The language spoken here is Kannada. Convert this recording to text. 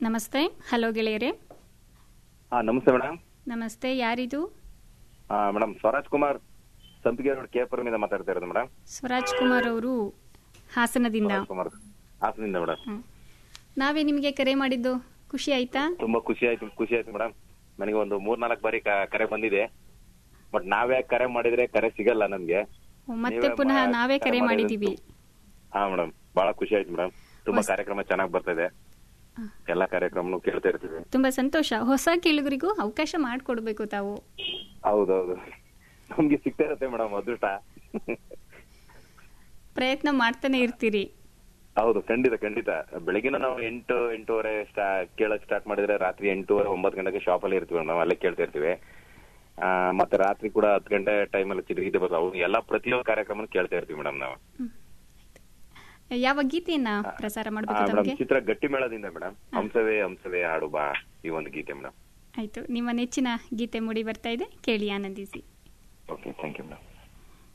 ನಮಸ್ತೆ ಹಲೋ ಗೆಳೆಯರೇ ಹಾ ನಮಸ್ತೆ ಮೇಡಮ್ ನಮಸ್ತೆ ಯಾರಿದು ಮೇಡಮ್ ಸ್ವರಾಜ್ ಕುಮಾರ್ ಸಂಪಿಗೆ ರೋಡ್ ಕೇಪುರಮಿಂದ ಮಾತಾಡ್ತಾ ಇರೋದು ಮೇಡಮ್ ಸ್ವರಾಜ್ ಕುಮಾರ್ ಅವರು ಹಾಸನದಿಂದ ಸ್ವರಾಜ್ ಕುಮಾರ್ ಹಾಸನದಿಂದ ಮೇಡಮ್ ಹ್ಮ್. ನಾವೇ ನಿಮಗೆ ಕರೆ ಮಾಡಿದ್ದು ಖುಷಿ ಆಯ್ತಾ ತುಂಬಾ ಖುಷಿ ಆಯ್ತು ಖುಷಿ ಆಯ್ತು ಮೇಡಮ್ ನನಗೆ ಒಂದು ಮೂರ್ ನಾಲ್ಕು ಬಾರಿ ಕ- ಕರೆ ಬಂದಿದೆ ಬಟ್ ನಾವೇ ಕರೆ ಮಾಡಿದ್ರೆ ಕರೆ ಸಿಗಲ್ಲ ನಮ್ಗೆ ಓ, ಮತ್ತೆ ನೀವೇ ಪುನಃ ಮಾ- ನಾವೇ ಕರೆ ಕರೆ ಮಾಡಿದ್ದೀವಿ ಹಾ ಮೇಡಮ್ ಬಹಳ ಖುಷಿ ಆಯ್ತು ಮೇಡಮ್ ತುಂಬಾ ಹೊಸ- ಕಾರ್ಯಕ್ರಮ ಚೆನ್ನಾಗಿ ಬರ್ತಾ ಇದೆ ಎಲ್ಲಾ ಕಾರ್ಯಕ್ರಮನು ಕೇಳ್ತಾ ಇರ್ತೀವಿ ತುಂಬಾ ಸಂತೋಷ ಹೊಸ ಕೇಳುಗರಿಗೂ ಅವಕಾಶ ಮಾಡಿಕೊಡ್ಬೇಕು ತಾವು ಹೌದೌದು ನಮ್ಗೆ ಸಿಗ್ತಾ ಇರತ್ತೆ ಮೇಡಮ್ ಅದೃಷ್ಟ ಪ್ರಯತ್ನ ಮಾಡ್ತಾನೆ ಇರ್ತೀರಿ ಹೌದು ಖಂಡಿತ ಖಂಡಿತ ಬೆಳಗಿನ ನಾವು ಎಂಟು ಎಂಟೂವರೆ ಸ್ಟಾ ಕೇಳಕ್ ಸ್ಟಾರ್ಟ್ ಮಾಡಿದ್ರೆ ರಾತ್ರಿ ಎಂಟೂವರೆ ಒಂಬತ್ತು ಗಂಟೆಗೆ ಶಾಪ್ ಅಲ್ಲಿ ಇರ್ತೀವಿ ನಾವು ಅಲ್ಲೇ ಕೇಳ್ತಾ ಇರ್ತೀವಿ ಆ, ಮತ್ತೆ ರಾತ್ರಿ ಕೂಡ ಹತ್ತು ಗಂಟೆ ಟೈಮ್ ಅಲ್ಲಿ ಚಿತ್ರಗೀತೆ ಬರ್ತಾವೆ ಅವು ಎಲ್ಲ ಪ್ರತಿಯೊಂದು ಕಾರ್ಯಕ್ರಮ ಕೇಳ್ತಾ ಇರ್ತೀವಿ ಮೇಡಮ್ ನಾವು ಯಾವ ಗೀತೆಯನ್ನ ಪ್ರಸಾರ ಮಾಡಬೇಕು ಮೇಡಮ್ ತಮಗೆ ಚಿತ್ರ ಗಟ್ಟಿ ಮೇಳದಿಂದ ಮೇಡಮ್ ಹಂಸವೇ ಹಂಸವೇ ಹಾಡು ಬಾ ಈ ಒಂದು ಗೀತೆ ಮೇಡಮ್ ಆಯ್ತು ನಿಮ್ಮ ನೆಚ್ಚಿನ ಗೀತೆ ಮೂಡಿ ಬರ್ತಾ ಇದೆ ಕೇಳಿ ಆನಂದಿಸಿ ಓಕೆ ಥ್ಯಾಂಕ್ ಯು ಮೇಡಮ್